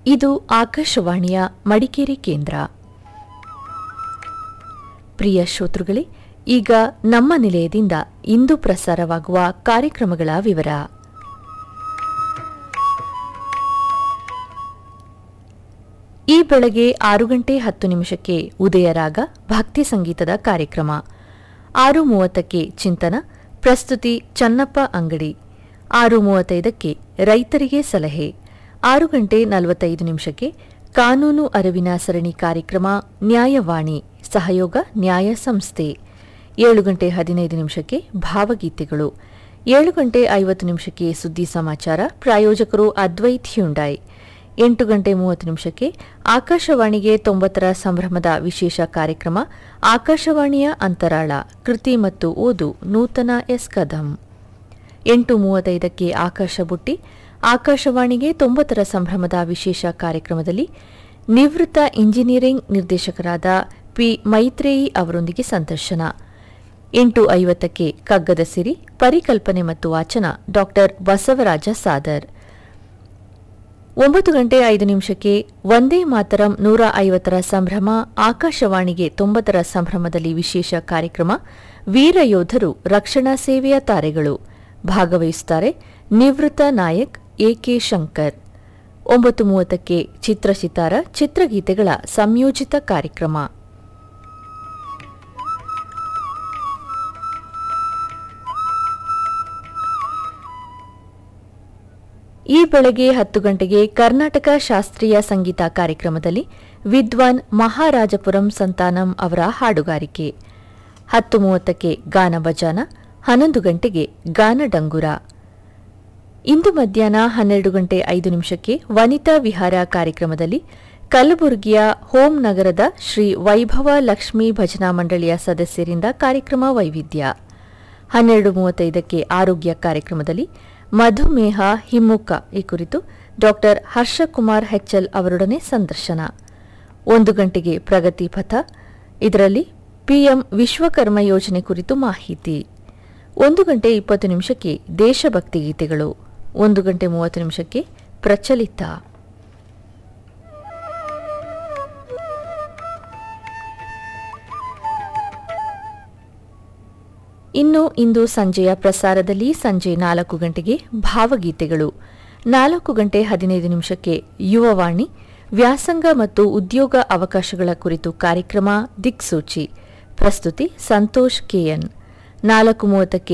ಇದು ಆಕಾಶವಾಣಿಯ ಮಡಿಕೇರಿ ಕೇಂದ್ರ ಪ್ರಿಯ ಶ್ರೋತೃಗಳೇ ಈಗ ನಮ್ಮ ನಿಲಯದಿಂದ ಇಂದು ಪ್ರಸಾರವಾಗುವ ಕಾರ್ಯಕ್ರಮಗಳ ವಿವರ ಈ ಬೆಳಗ್ಗೆ ಆರು ಗಂಟೆ ಹತ್ತು ನಿಮಿಷಕ್ಕೆ ಉದಯರಾಗ ಭಕ್ತಿ ಸಂಗೀತದ ಕಾರ್ಯಕ್ರಮ ಆರು ಮೂವತ್ತಕ್ಕೆ ಚಿಂತನ ಪ್ರಸ್ತುತಿ ಚನ್ನಪ್ಪ ಅಂಗಡಿ ಆರು ಮೂವತ್ತೈದಕ್ಕೆ ರೈತರಿಗೆ ಸಲಹೆ ಆರು ಗಂಟೆ ನಲವತ್ತೈದು ನಿಮಿಷಕ್ಕೆ ಕಾನೂನು ಅರಿವಿನ ಸರಣಿ ಕಾರ್ಯಕ್ರಮ ನ್ಯಾಯವಾಣಿ ಸಹಯೋಗ ನ್ಯಾಯ ಸಂಸ್ಥೆ ಏಳು ಗಂಟೆ ಹದಿನೈದು ನಿಮಿಷಕ್ಕೆ ಭಾವಗೀತೆಗಳು ಏಳು ಗಂಟೆ ಐವತ್ತು ನಿಮಿಷಕ್ಕೆ ಸುದ್ದಿ ಸಮಾಚಾರ ಪ್ರಾಯೋಜಕರು ಅದ್ವೈತ್ ಹ್ಯುಂಡಾಯ್ ಎಂಟು ಗಂಟೆ ಮೂವತ್ತು ನಿಮಿಷಕ್ಕೆ ಆಕಾಶವಾಣಿಗೆ ತೊಂಬತ್ತರ ಸಂಭ್ರಮದ ವಿಶೇಷ ಕಾರ್ಯಕ್ರಮ ಆಕಾಶವಾಣಿಯ ಅಂತರಾಳ ಕೃತಿ ಮತ್ತು ಓದು ನೂತನ ಎಸ್ ಕದಂ ಎಂಟು ಮೂವತ್ತೈದಕ್ಕೆ ಆಕಾಶ ಬುಟ್ಟಿ ಆಕಾಶವಾಣಿಗೆ ತೊಂಬತ್ತರ ಸಂಭ್ರಮದ ವಿಶೇಷ ಕಾರ್ಯಕ್ರಮದಲ್ಲಿ ನಿವೃತ್ತ ಇಂಜಿನಿಯರಿಂಗ್ ನಿರ್ದೇಶಕರಾದ ಪಿ ಮೈತ್ರೇಯಿ ಅವರೊಂದಿಗೆ ಸಂದರ್ಶನ ಎಂಟು ಐವತ್ತಕ್ಕೆ ಕಗ್ಗದ ಸಿರಿ ಪರಿಕಲ್ಪನೆ ಮತ್ತು ವಾಚನ ಡಾಕ್ಟರ್ ಬಸವರಾಜ ಸಾದರ್ ಒಂಬತ್ತು ಗಂಟೆ ಐದು ನಿಮಿಷಕ್ಕೆ ಒಂದೇ ಮಾತರಂ ನೂರ ಐವತ್ತರ ಸಂಭ್ರಮ ಆಕಾಶವಾಣಿಗೆ ತೊಂಬತ್ತರ ಸಂಭ್ರಮದಲ್ಲಿ ವಿಶೇಷ ಕಾರ್ಯಕ್ರಮ ವೀರ ಯೋಧರು ರಕ್ಷಣಾ ಸೇವೆಯ ತಾರೆಗಳು ಭಾಗವಹಿಸುತ್ತಾರೆ ನಿವೃತ್ತ ನಾಯಕ್ ಎಕೆ ಶಂಕರ್ ಒಂಬತ್ತು ಮೂವತ್ತಕ್ಕೆ ಚಿತ್ರಚಿತಾರ ಚಿತ್ರಗೀತೆಗಳ ಸಂಯೋಜಿತ ಕಾರ್ಯಕ್ರಮ ಈ ಬೆಳಗ್ಗೆ ಹತ್ತು ಗಂಟೆಗೆ ಕರ್ನಾಟಕ ಶಾಸ್ತ್ರೀಯ ಸಂಗೀತ ಕಾರ್ಯಕ್ರಮದಲ್ಲಿ ವಿದ್ವಾನ್ ಮಹಾರಾಜಪುರಂ ಸಂತಾನಂ ಅವರ ಹಾಡುಗಾರಿಕೆ ಹತ್ತು ಮೂವತ್ತಕ್ಕೆ ಗಾನ ಬಜಾನ ಹನ್ನೊಂದು ಗಂಟೆಗೆ ಗಾನ ಡಂಗುರ ಇಂದು ಮಧ್ಯಾಹ್ನ ಹನ್ನೆರಡು ಗಂಟೆ ಐದು ನಿಮಿಷಕ್ಕೆ ವನಿತಾ ವಿಹಾರ ಕಾರ್ಯಕ್ರಮದಲ್ಲಿ ಕಲಬುರಗಿಯ ಹೋಂ ನಗರದ ಶ್ರೀ ವೈಭವ ಲಕ್ಷ್ಮೀ ಭಜನಾ ಮಂಡಳಿಯ ಸದಸ್ಯರಿಂದ ಕಾರ್ಯಕ್ರಮ ವೈವಿಧ್ಯ ಹನ್ನೆರಡು ಮೂವತ್ತೈದಕ್ಕೆ ಆರೋಗ್ಯ ಕಾರ್ಯಕ್ರಮದಲ್ಲಿ ಮಧುಮೇಹ ಹಿಮ್ಮುಖ ಈ ಕುರಿತು ಡಾಕ್ಟರ್ ಹರ್ಷಕುಮಾರ್ ಹೆಚ್ಎಲ್ ಅವರೊಡನೆ ಸಂದರ್ಶನ ಒಂದು ಗಂಟೆಗೆ ಪ್ರಗತಿ ಪಥ ಇದರಲ್ಲಿ ಪಿಎಂ ವಿಶ್ವಕರ್ಮ ಯೋಜನೆ ಕುರಿತು ಮಾಹಿತಿ ಒಂದು ಗಂಟೆ ಇಪ್ಪತ್ತು ನಿಮಿಷಕ್ಕೆ ದೇಶಭಕ್ತಿ ಗೀತೆಗಳು ಒಂದು ಗಂಟೆ ಮೂವತ್ತು ನಿಮಿಷಕ್ಕೆ ಪ್ರಚಲಿತ ಇನ್ನು ಇಂದು ಸಂಜೆಯ ಪ್ರಸಾರದಲ್ಲಿ ಸಂಜೆ ನಾಲ್ಕು ಗಂಟೆಗೆ ಭಾವಗೀತೆಗಳು ನಾಲ್ಕು ಗಂಟೆ ಹದಿನೈದು ನಿಮಿಷಕ್ಕೆ ಯುವವಾಣಿ ವ್ಯಾಸಂಗ ಮತ್ತು ಉದ್ಯೋಗ ಅವಕಾಶಗಳ ಕುರಿತು ಕಾರ್ಯಕ್ರಮ ದಿಕ್ಸೂಚಿ ಪ್ರಸ್ತುತಿ ಸಂತೋಷ್ ಕೆಎನ್ ನಾಲ್ಕು ಮೂವತ್ತಕ್ಕೆ